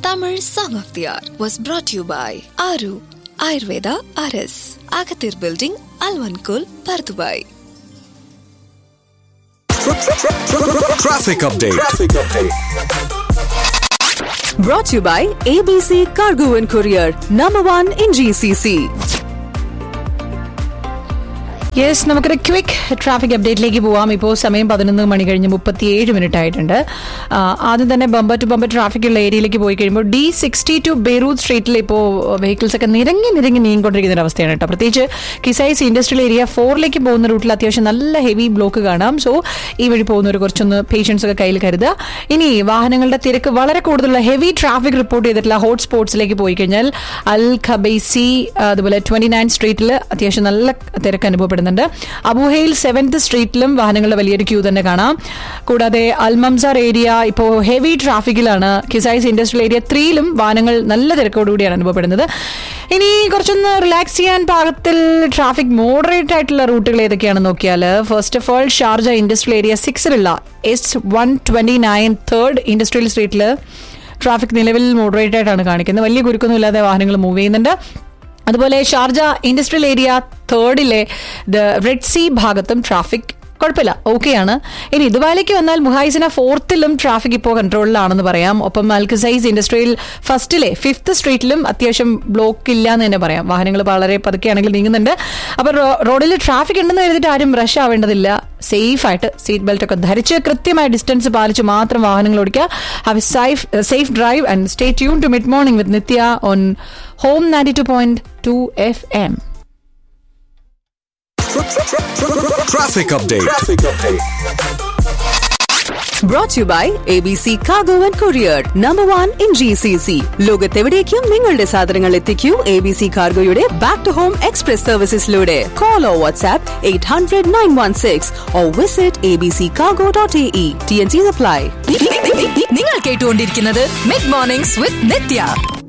Tamil Song of the Hour was brought to you by Aru Ayurveda RS, Agathir Building, Alvankul, Pardubai. Traffic update. Brought to you by ABC Cargo and Courier, number one in GCC. Yes നമുക്കൊരു quick traffic അപ്ഡേറ്റിലേക്ക് പോവാം ഇപ്പോൾ സമയം പതിനൊന്ന് മണി കഴിഞ്ഞ് മുപ്പത്തിയേഴ് minute ആയിട്ടുണ്ട് ആ, ആദ്യം തന്നെ ബമ്പർ ടു ബമ്പർ ട്രാഫിക് ഉള്ള ഏരിയയിലേക്ക് പോയി കഴിയുമ്പോൾ ഡി സിക്സ്റ്റി ടു ബെയ്റൂത്ത് സ്ട്രീറ്റിൽ ഇപ്പോൾ വെഹിക്കിൾസ് ഒക്കെ നിരങ്ങി നിരങ്ങി നീങ്ങിക്കൊണ്ടിരിക്കുന്ന ഒരു അവസ്ഥയാണ് കേട്ടോ പ്രത്യേകിച്ച് കിസൈസ് ഇൻഡസ്ട്രിയൽ ഏരിയ ഫോറിലേക്ക് പോകുന്ന റൂട്ടിൽ അത്യാവശ്യം നല്ല ഹെവി ബ്ലോക്ക് കാണാം സോ ഈ വഴി പോകുന്നവർ കുറച്ചൊന്ന് പേഷ്യൻസ് ഒക്കെ കയ്യിൽ കരുതുക ഇനി വാഹനങ്ങളുടെ തിരക്ക് വളരെ കൂടുതലുള്ള ഹെവി ട്രാഫിക് റിപ്പോർട്ട് ചെയ്തിട്ടുള്ള ഹോട്ട് സ്പോട്ട്സിലേക്ക് പോയി കഴിഞ്ഞാൽ അൽ ഖബൈസി അതുപോലെ ട്വന്റി നയൻ സ്ട്രീറ്റിൽ അത്യാവശ്യം നല്ല തിരക്ക് അനുഭവപ്പെടുന്നുണ്ട് അബുഹയിൽ സെവൻത് സ്ട്രീറ്റിലും വാഹനങ്ങളുടെ വലിയൊരു ക്യൂ തന്നെ കാണാം കൂടാതെ അൽമംസാർ ഏരിയ ഇപ്പോൾ ഹെവി ട്രാഫിക്കിലാണ് കിസൈസ് ഇൻഡസ്ട്രിയൽ ഏരിയ ത്രീയിലും വാഹനങ്ങൾ നല്ല തിരക്കോടുകൂടിയാണ് അനുഭവപ്പെടുന്നത് ഇനി കുറച്ചൊന്ന് റിലാക്സ് ചെയ്യാൻ പാകത്തിൽ ട്രാഫിക് മോഡറേറ്റ് ആയിട്ടുള്ള റൂട്ടുകൾ ഏതൊക്കെയാണെന്ന് നോക്കിയാൽ first of all Sharjah industrial area സിക്സിലുള്ള S one twenty nine third industrial സ്ട്രീറ്റിൽ ട്രാഫിക് നിലവിൽ മോഡറേറ്റ് ആയിട്ടാണ് കാണിക്കുന്നത് വലിയ കുരുക്കൊന്നും ഇല്ലാതെ വാഹനങ്ങൾ മൂവ് ചെയ്യുന്നുണ്ട് അതുപോലെ ഷാർജ ഇൻഡസ്ട്രിയൽ ഏരിയ തേർഡിലെ ദ റെഡ് സീ ഭാഗത്തും ട്രാഫിക് കുഴപ്പമില്ല ഓക്കെയാണ് ഇനി ദുബായിലേക്ക് വന്നാൽ മുഹൈസിന ഫോർത്തിലും ട്രാഫിക് ഇപ്പോൾ കൺട്രോളിലാണെന്ന് പറയാം ഒപ്പം അൽക്കസൈസ് ഇൻഡസ്ട്രിയൽ ഫസ്റ്റിലെ ഫിഫ്ത്ത് സ്ട്രീറ്റിലും അത്യാവശ്യം ബ്ലോക്ക് ഇല്ല എന്ന് തന്നെ പറയാം വാഹനങ്ങൾ വളരെ പതുക്കെയാണെങ്കിൽ നീങ്ങുന്നുണ്ട് അപ്പോൾ റോഡിൽ ട്രാഫിക് ഉണ്ടെന്ന് കരുതിയിട്ട് ആരും റഷ് ആവേണ്ടതില്ല സേഫ് ആയിട്ട് സീറ്റ് ബെൽറ്റ് ഒക്കെ ധരിച്ച് കൃത്യമായ ഡിസ്റ്റൻസ് പാലിച്ച് മാത്രം വാഹനങ്ങൾ ഓടിക്കുക have a safe safe drive and stay tune to mid morning with Nithya on home ninety two point two F M Traffic update. Brought to you by ABC Cargo and Courier, number one in GCC. ലോകത്തെവിടേക്കും നിങ്ങളുടെ സാധനങ്ങൾ എത്തിക്കൂ A B C കാർഗോയുടെ back to home express സർവീസസിലൂടെ call or WhatsApp eight hundred nine one six or visit A B C cargo dot A E T N C supply നിങ്ങൾ കേട്ടുകൊണ്ടിരിക്കുന്നത് mid mornings വിത്ത് നിത്യ